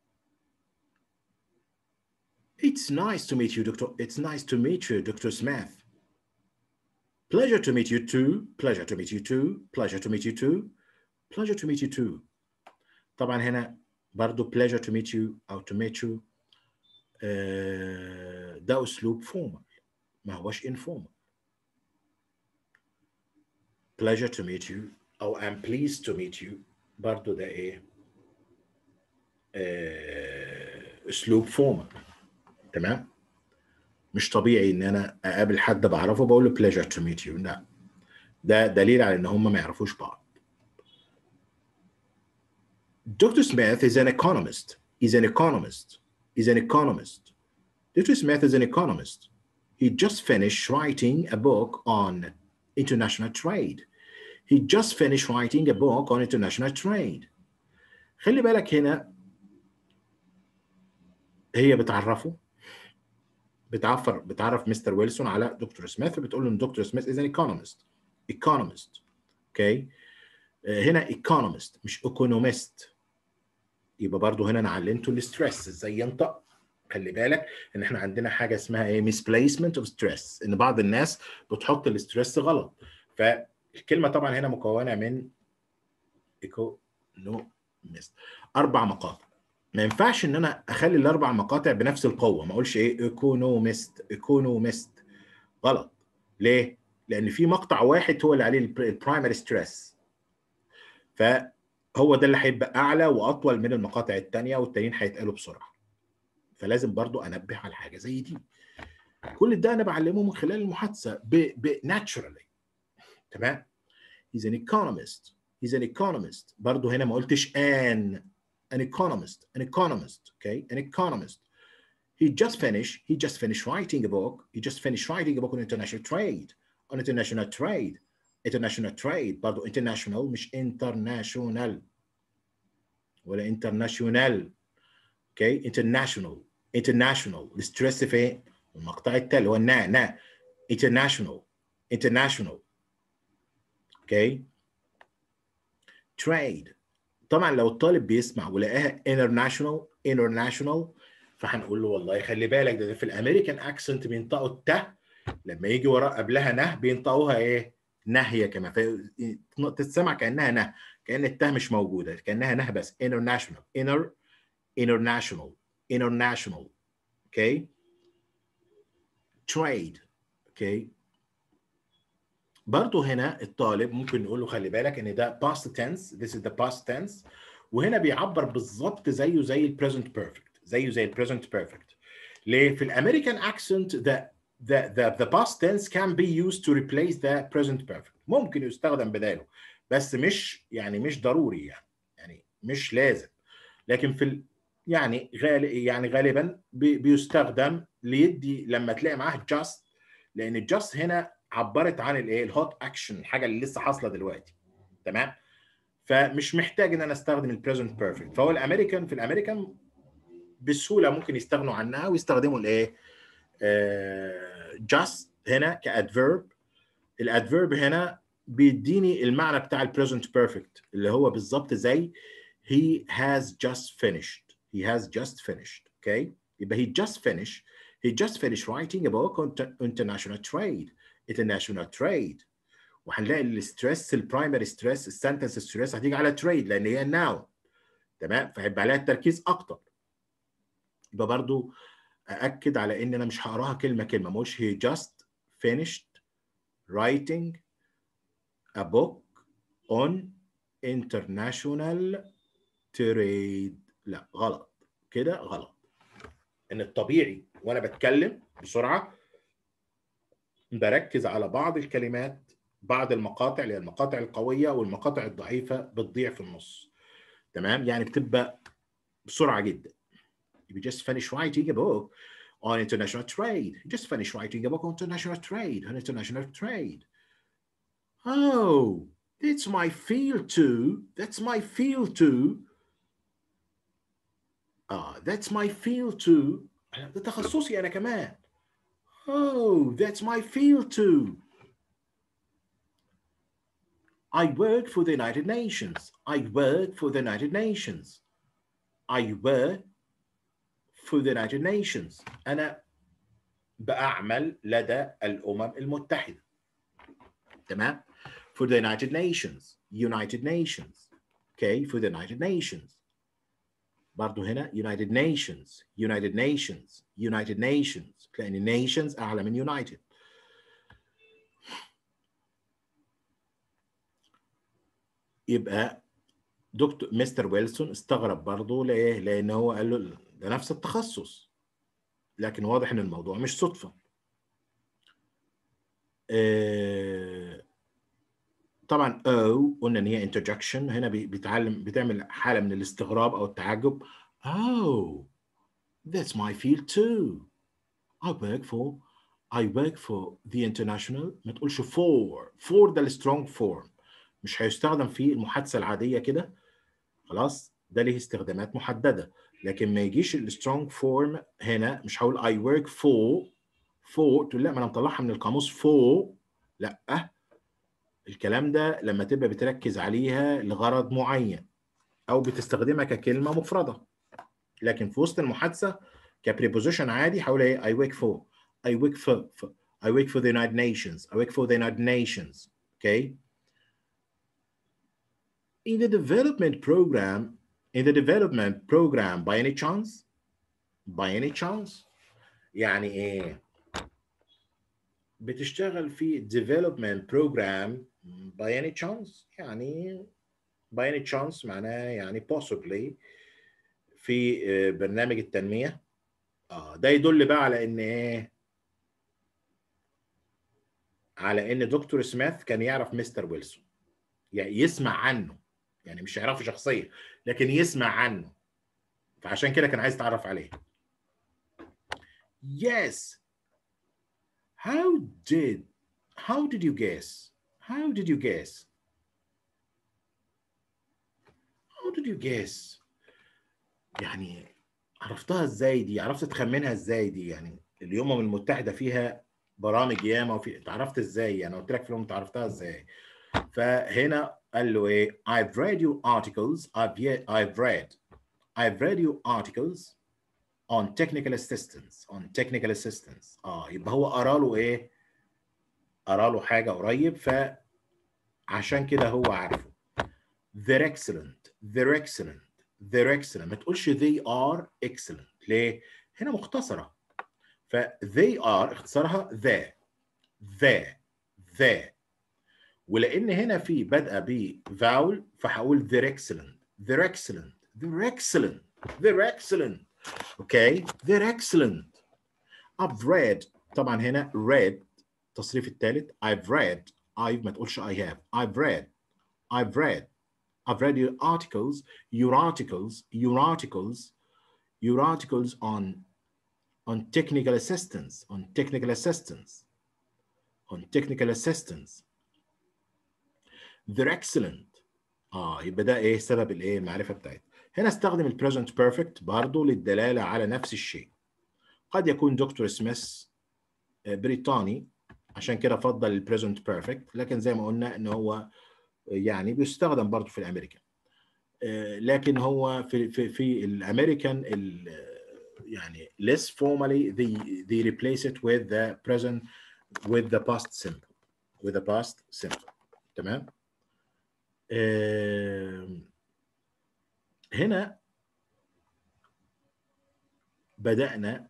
It's nice to meet you, Doctor. It's nice to meet you, Dr. Smith. Pleasure to meet you too. Pleasure to meet you too. Pleasure to meet you too. Pleasure to meet you too. طبعا هنا برضو pleasure to meet you أو to meet you ده أسلوب formal ما هوش informal. Pleasure to meet you أو I'm pleased to meet you برضو ده إيه؟ أسلوب formal. تمام مش طبيعي ان انا اقابل حد بعرفه بقول له pleasure to meet you لا ده دليل على ان هم ما يعرفوش بعض Dr. Smith is an economist. He's an economist. He's an economist. Dr. Smith is an economist. He just finished writing a book on international trade. He just finished writing a book on international trade. خلي بالك هنا هي بتعرفه بتعفر بتعرف مستر ويلسون على دكتور سميث وبتقول له ان دكتور سميث از ان ايكونومست ايكونومست اوكي هنا ايكونومست مش ايكونومست يبقى برضو هنا انا علمته الستريس ازاي ينطق خلي بالك ان احنا عندنا حاجه اسمها ايه misplacement اوف ستريس ان بعض الناس بتحط الاستريس غلط فالكلمه طبعا هنا مكونه من ايكونومست اربع مقاطع ما ينفعش ان انا اخلي الاربع مقاطع بنفس القوه ما اقولش ايه ايكونومست ايكونومست غلط ليه لان في مقطع واحد هو اللي عليه البرايمري ستريس فهو ده اللي هيبقى اعلى واطول من المقاطع الثانيه والتانيين هيتقالوا بسرعه فلازم برضو انبه على حاجه زي دي كل ده انا بعلمه من خلال المحادثه ب ب naturally تمام he's an economist he's an economist برضه هنا ما قلتش an an economist an economist okay an economist he just finished he just finished writing a book he just finished writing a book on international trade on international trade international trade برضه international مش international ولا international okay international international الستريس فين المقطع التالي هو النا نا international international okay trade طبعا لو الطالب بيسمع ولقاها international international فهنقول له والله خلي بالك ده في الامريكان اكسنت بينطقوا الت لما يجي وراء قبلها نه بينطقوها ايه نهيه كمان فتتسمع كانها نه كان الته مش موجوده كانها نه بس international inner international international okay trade okay برضه هنا الطالب ممكن نقول له خلي بالك ان ده past tense this is the past tense وهنا بيعبر بالظبط زيه زي البريزنت بيرفكت زيه زي البريزنت بيرفكت ليه في الامريكان اكسنت the the the the past tense can be used to replace the present perfect ممكن يستخدم بداله بس مش يعني مش ضروري يعني يعني مش لازم لكن في ال يعني غالب يعني غالبا بي بيستخدم ليدي لما تلاقي معاه just لان الجاست هنا عبرت عن الايه الهوت اكشن الحاجه اللي لسه حاصله دلوقتي تمام فمش محتاج ان انا استخدم البريزنت بيرفكت فهو الامريكان في الامريكان بسهوله ممكن يستغنوا عنها ويستخدموا الايه جاست هنا كادفيرب الادفيرب هنا بيديني المعنى بتاع البريزنت بيرفكت اللي هو بالظبط زي he has just finished he has just finished okay يبقى he just finished he just finished writing a book on international trade international trade وهنلاقي الستريس البرايمري ستريس السنتنس ستريس هتيجي على تريد لان هي الناون تمام فهيبقى عليها التركيز اكتر يبقى برضو ااكد على ان انا مش هقراها كلمه كلمه مش he just finished writing a book on international trade لا غلط كده غلط ان الطبيعي وانا بتكلم بسرعه بركز على بعض الكلمات بعض المقاطع اللي هي المقاطع القويه والمقاطع الضعيفه بتضيع في النص تمام يعني بتبقى بسرعه جدا you just finish writing a book on international trade you just finish writing a book on international trade on international trade oh that's my field too that's my field too ah that's my field too ده تخصصي انا كمان Oh, that's my field too. I work for the United Nations. I work for the United Nations. I work for the United Nations. أنا بعمل لدى الأمم المتحدة. تمام؟ For the United Nations. United Nations. Okay, for the United Nations. برضو هنا United Nations United Nations United Nations لأن nations أعلى من United يبقى دكتور مستر ويلسون استغرب برضه ليه؟ لأن هو قال له ده نفس التخصص لكن واضح إن الموضوع مش صدفة آه طبعا او قلنا ان هي interjection هنا بيتعلم بتعمل حاله من الاستغراب او التعجب oh that's my field too I work for I work for the international ما تقولش for for ده السترونج فورم مش هيستخدم في المحادثه العاديه كده خلاص ده ليه استخدامات محدده لكن ما يجيش السترونج فورم هنا مش هقول I work for for تقول لا ما انا مطلعها من القاموس for لا الكلام ده لما تبقى بتركز عليها لغرض معين او بتستخدمها ككلمه مفرده لكن في وسط المحادثه كبريبوزيشن عادي حول ايه I work for I work for, for I work for the United Nations I work for the United Nations okay in the development program in the development program by any chance by any chance يعني ايه بتشتغل في development program by any chance يعني by any chance معناه يعني possibly في برنامج التنمية اه ده يدل بقى على ان ايه على ان دكتور سميث كان يعرف مستر ويلسون يعني يسمع عنه يعني مش يعرفه شخصيا لكن يسمع عنه فعشان كده كان عايز يتعرف عليه yes how did how did you guess how did you guess how did you guess يعني عرفتها ازاي دي عرفت تخمنها ازاي دي يعني الامم المتحده فيها برامج ياما وفي انت عرفت ازاي يعني قلت لك في الامم عرفتها ازاي فهنا قال له ايه I've read your articles I've yet I've read I've read your articles on technical assistance on technical assistance اه يبقى هو قرا له ايه قرا له حاجه قريب فعشان كده هو عارفه they're excellent they're excellent they're excellent ما تقولش they are excellent ليه هنا مختصره ف they are اختصارها the the the ولان هنا في بادئه ب vowel فهقول they're excellent they're excellent they're excellent they're excellent اوكي they're excellent I've read طبعا هنا read التصريف الثالث I've read I've ما تقولش I have I've read I've read I've read your articles your articles your articles your articles on on technical assistance on technical assistance on technical assistance they're excellent اه يبقى ده ايه سبب الايه المعرفه بتاعتنا هنا استخدم البريزنت بيرفكت برضه للدلاله على نفس الشيء قد يكون دكتور سميث بريطاني عشان كده فضل البريزنت بيرفكت لكن زي ما قلنا ان هو يعني بيستخدم برضه في الامريكان لكن هو في في في الامريكان يعني less formally they they replace it with the present with the past simple with the past simple تمام هنا بدأنا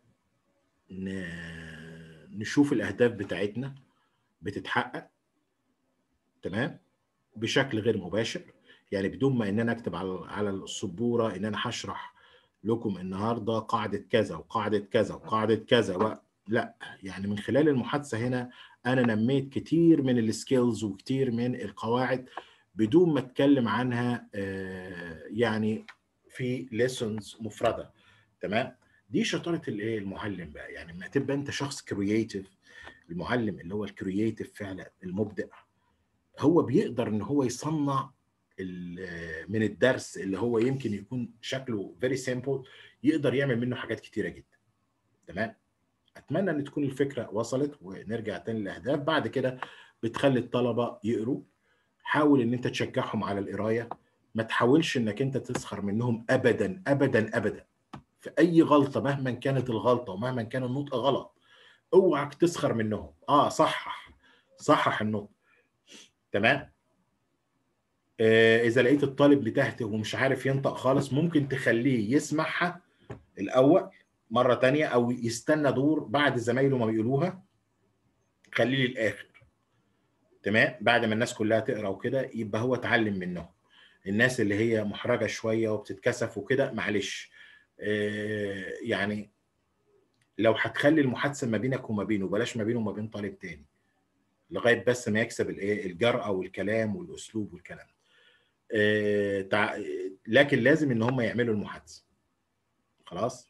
نشوف الأهداف بتاعتنا بتتحقق تمام بشكل غير مباشر يعني بدون ما ان انا اكتب على على السبوره ان انا هشرح لكم النهارده قاعده كذا وقاعده كذا وقاعده كذا و... لا يعني من خلال المحادثه هنا انا نميت كتير من السكيلز وكتير من القواعد بدون ما اتكلم عنها يعني في ليسونز مفرده تمام دي شطاره الايه المعلم بقى يعني لما تبقى انت شخص كرييتيف المعلم اللي هو الكرييتيف فعلا المبدع هو بيقدر ان هو يصنع من الدرس اللي هو يمكن يكون شكله فيري سيمبل يقدر يعمل منه حاجات كتيره جدا تمام اتمنى ان تكون الفكره وصلت ونرجع تاني للاهداف بعد كده بتخلي الطلبه يقروا حاول ان انت تشجعهم على القرايه ما تحاولش انك انت تسخر منهم ابدا ابدا ابدا في اي غلطه مهما كانت الغلطه ومهما كان النطق غلط اوعك تسخر منهم اه صحح صحح النطق تمام آه اذا لقيت الطالب لتحت ومش عارف ينطق خالص ممكن تخليه يسمعها الاول مره تانية او يستنى دور بعد زمايله ما بيقولوها خليه للاخر تمام بعد ما الناس كلها تقرا وكده يبقى هو اتعلم منهم الناس اللي هي محرجه شويه وبتتكسف وكده معلش آه يعني لو هتخلي المحادثه ما بينك وما بينه بلاش ما بينه وما بين طالب تاني لغايه بس ما يكسب الايه الجرأه والكلام والاسلوب والكلام آه تع... لكن لازم ان هم يعملوا المحادثه خلاص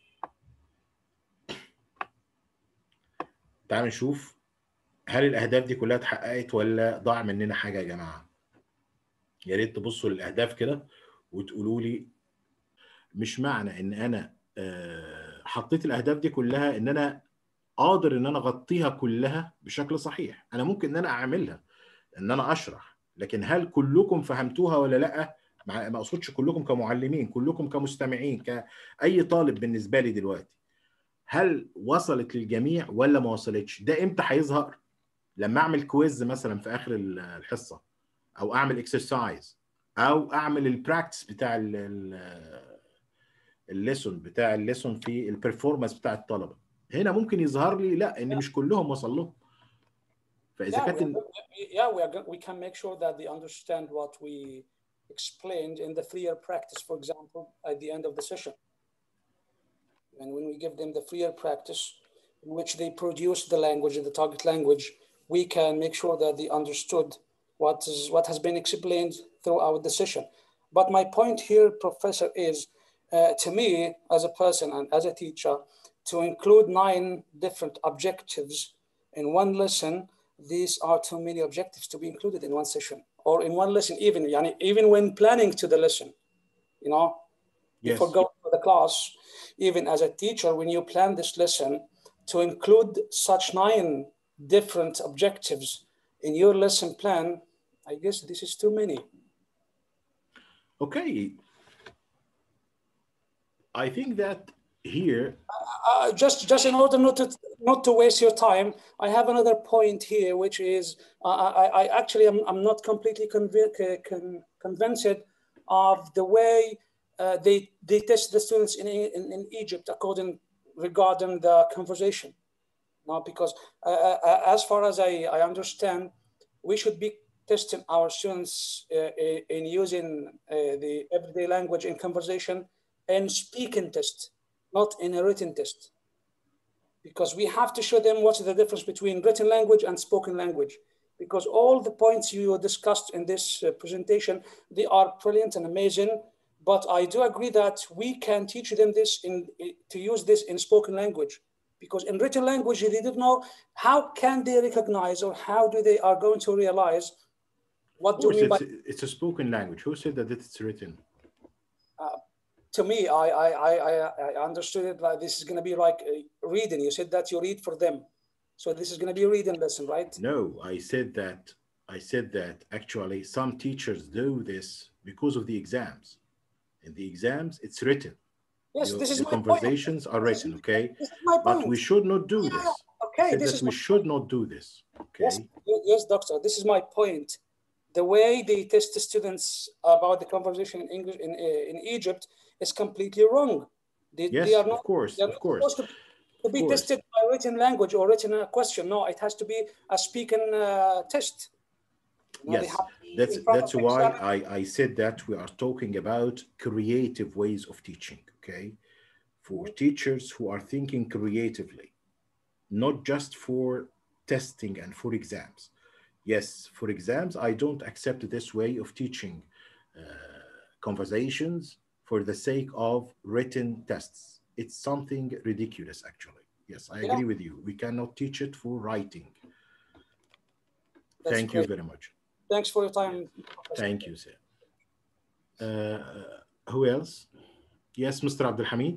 تعالوا نشوف هل الاهداف دي كلها اتحققت ولا ضاع مننا حاجه يا جماعه يا ريت تبصوا للاهداف كده وتقولوا لي مش معنى ان انا آه حطيت الاهداف دي كلها ان انا قادر ان انا اغطيها كلها بشكل صحيح انا ممكن ان انا اعملها ان انا اشرح لكن هل كلكم فهمتوها ولا لا ما اقصدش كلكم كمعلمين كلكم كمستمعين كاي طالب بالنسبه لي دلوقتي هل وصلت للجميع ولا ما وصلتش ده امتى هيظهر لما اعمل كويز مثلا في اخر الحصه او اعمل اكسرسايز او اعمل البراكتس بتاع الليسون بتاع الليسون في البرفورمانس بتاع الطلبه هنا ممكن يظهر لي لا ان مش كلهم وصل لهم فاذا yeah, كانت yeah we, are, we can make sure that they understand what we explained in the freer practice for example at the end of the session and when we give them the freer practice in which they produce the language in the target language we can make sure that they understood what is what has been explained throughout the session. But my point here, Professor, is uh, to me as a person and as a teacher, to include nine different objectives in one lesson, these are too many objectives to be included in one session or in one lesson, even, yani, even when planning to the lesson, you know, Yes. before going to the class, even as a teacher, when you plan this lesson, to include such nine different objectives in your lesson plan, I guess this is too many. Okay. I think that here, Uh, just, just in order not to, not to waste your time, I have another point here, which is uh, I, I actually am I'm not completely convi- c- con- convinced of the way uh, they, they test the students in, in, in Egypt according regarding the conversation. Now, because uh, uh, as far as I, I understand, we should be testing our students uh, in in using uh, the everyday language in conversation and speaking test, not in a written test. Because we have to show them what's the difference between written language and spoken language. Because all the points you discussed in this uh, presentation, they are brilliant and amazing. But I do agree that we can teach them this in to use this in spoken language. Because in written language, they don't know how can they recognize or how do they are going to realize what of do course, we by it's, it's a spoken language. Who said that it's written? to me, I, I, I, I- I understood it like this is going to be like uh, reading. You said that you read for them. So this is going to be a reading lesson, right? No, I said that. I said that actually some teachers do this because of the exams. In the exams, it's written. Yes, Your- this is the my point. conversations are written, okay? This is my But point. we should not do Yeah, this. I okay, said this that is we my should not do this. Okay. Yes, y- yes, doctor. This is my point. The way they test the students about the conversation in English in, uh, in Egypt is completely wrong. They, Yes, they are of not. course, They're of not course. supposed to, to be course. tested by written language or written a question. No, it has to be a speaking uh, test. You know, they Yes, have to be that's in front that's of why exam- I, I said that we are talking about creative ways of teaching okay for teachers who are thinking creatively not just for testing and for exams yes for exams i don't accept this way of teaching uh, conversations for the sake of written tests it's something ridiculous actually yes i Yeah. agree with you we cannot teach it for writing That's thank you great. very much Thanks for your time. Professor. Thank you, sir. Uh, who else? Yes, Mr. Abdul Hamid.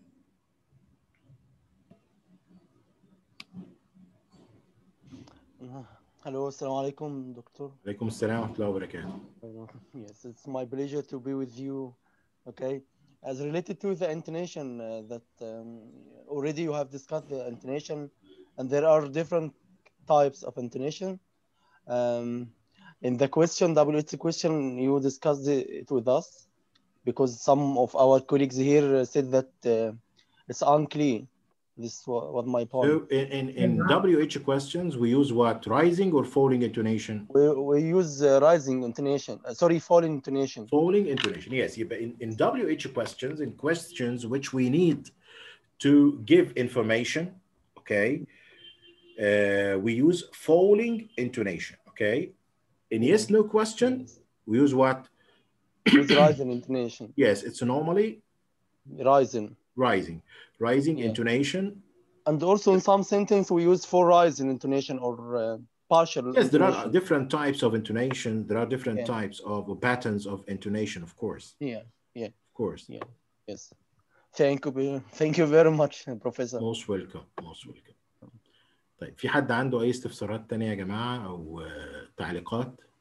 Hello, assalamu alaikum, doctor. عليكم السلام ورحمة الله وبركاته. Uh, Yes, it's my pleasure to be with you. Okay, as related to the intonation uh, that um, already you have discussed the intonation, and there are different types of intonation. Um, in the question, WH question, you discussed it with us because some of our colleagues here said that uh, it's unclear. This wa- was my point. So in, in, in WH questions, we use what? Rising or falling intonation? we, we use uh, rising intonation, uh, sorry, falling intonation. Falling intonation, yes. yeah, But in, in WH questions, in questions which we need to give information, okay, uh, we use falling intonation, okay? In yes, no question, we use what? with rising intonation. Yes, it's normally Rising. rising. Rising Yeah. intonation. And also in some sentence we use for rising intonation or uh, partial Yes, there are intonation. different types of intonation. There are different Yeah. types of patterns of intonation, of course. Yeah, Of course. Yeah. yes. Thank you, ve- thank you very much, Professor. Most welcome. Most welcome. طيب في حد عنده أي استفسارات تانية يا جماعة أو آه، تعليقات؟